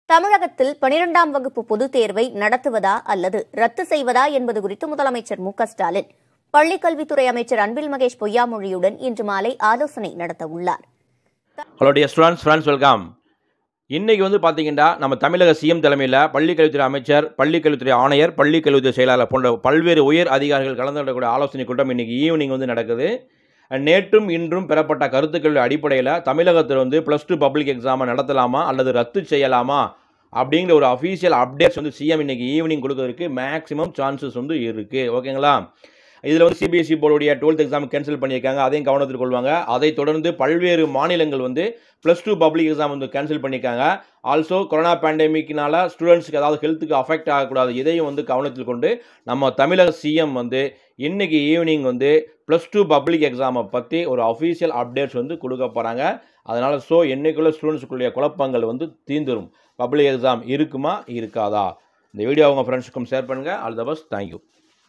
தமிழகத்தில் பனிரெண்டாம் வகுப்பு பொதுத் தேர்வை நடத்துவதா அல்லது ரத்து செய்வதா என்பது குறித்து முதலமைச்சர் மு க ஸ்டாலின் பள்ளிக்கல்வித்துறை அமைச்சர் அன்பில் மகேஷ் பொய்யாமொழியுடன் இன்று மாலை ஆலோசனை நடத்த உள்ளார் hello dear students friends welcome இன்றைக்கி வந்து பார்த்தீங்கன்னா நம்ம தமிழக சிஎம் தலைமையில் பள்ளிக்கல்வித்துறை அமைச்சர் பள்ளிக்கல்வித்துறை ஆணையர் பள்ளிக்கல்வித்துறை செயலாளர் போன்ற பல்வேறு உயர் அதிகாரிகள் கலந்து கொள்ளக்கூடிய ஆலோசனை கூட்டம் இன்றைக்கி ஈவினிங் வந்து நடக்குது நேற்றும் இன்றும் பெறப்பட்ட கருத்துக்கள் அடிப்படையில் தமிழகத்தில் வந்து ப்ளஸ் டூ பப்ளிக் எக்ஸாமை நடத்தலாமா அல்லது ரத்து செய்யலாமா அப்படிங்கிற ஒரு அஃபீஷியல் அப்டேட்ஸ் வந்து சிஎம் இன்னைக்கு ஈவினிங் கொடுக்கறதுக்கு மேக்ஸிமம் சான்சஸ் வந்து இருக்குது ஓகேங்களா இதில் வந்து சிபிஎஸ்சி போர்டுடைய டுவெல்த் எக்ஸாம் கேன்சல் பண்ணியிருக்காங்க அதையும் கவனத்தில் கொள்வாங்க அதைத் தொடர்ந்து பல்வேறு மாநிலங்கள் வந்து ப்ளஸ் டூ பப்ளிக் எக்ஸாம் வந்து கேன்சல் பண்ணியிருக்காங்க ஆல்சோ கொரோனா பேண்டமிக்னால ஸ்டூடெண்ட்ஸ்க்கு ஏதாவது ஹெல்த்துக்கு அஃபெக்ட் ஆகக்கூடாது இதையும் வந்து கவனத்தில் கொண்டு நம்ம தமிழக சிஎம் வந்து இன்னைக்கு ஈவினிங் வந்து ப்ளஸ் டூ பப்ளிக் எக்ஸாமை பற்றி ஒரு அஃபீஷியல் அப்டேட்ஸ் வந்து கொடுக்க போகிறாங்க அதனால் ஸோ என்னைக்குள்ள ஸ்டூடெண்ட்ஸுக்குள்ள குழப்பங்கள் வந்து தீந்துரும் பப்ளிக் எக்ஸாம் இருக்குமா இருக்காதா இந்த வீடியோ உங்கள் ஃப்ரெண்ட்ஸுக்கும் ஷேர் பண்ணுங்கள் ஆல் த பஸ் தேங்க்யூ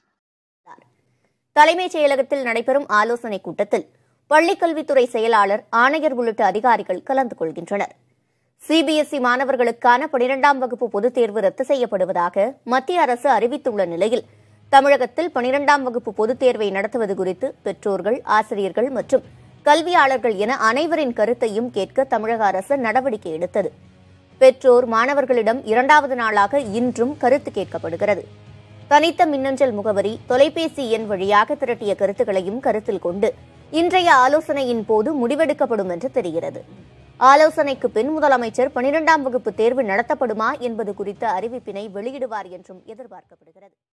தலைமைச் செயலகத்தில் நடைபெறும் ஆலோசனைக் கூட்டத்தில் பள்ளிக்கல்வித்துறை செயலாளர் ஆணையர் உள்ளிட்ட அதிகாரிகள் கலந்து கொள்கின்றனர் சிபிஎஸ்இ மாணவர்களுக்கான பனிரெண்டாம் வகுப்பு பொதுத் தேர்வு ரத்து செய்யப்படுவதாக மத்திய அரசு அறிவித்துள்ள நிலையில் தமிழகத்தில் பனிரெண்டாம் வகுப்பு பொதுத் தேர்வை நடத்துவது குறித்து பெற்றோர்கள் ஆசிரியர்கள் மற்றும் கல்வியாளர்கள் என அனைவரின் கருத்தையும் கேட்க தமிழக அரசு நடவடிக்கை எடுத்தது பெற்றோர் மாணவர்களிடம் இரண்டாவது நாளாக இன்றும் கருத்து கேட்கப்படுகிறது தனித்த மின்னஞ்சல் முகவரி தொலைபேசி எண் வழியாக திரட்டிய கருத்துக்களையும் கருத்தில் கொண்டு இன்றைய ஆலோசனையின் போது முடிவெடுக்கப்படும் என்று தெரிகிறது ஆலோசனைக்கு பின் முதலமைச்சர் பனிரெண்டாம் வகுப்பு தேர்வு நடத்தப்படுமா என்பது குறித்த அறிவிப்பினை வெளியிடுவார் என்றும் எதிர்பார்க்கப்படுகிறது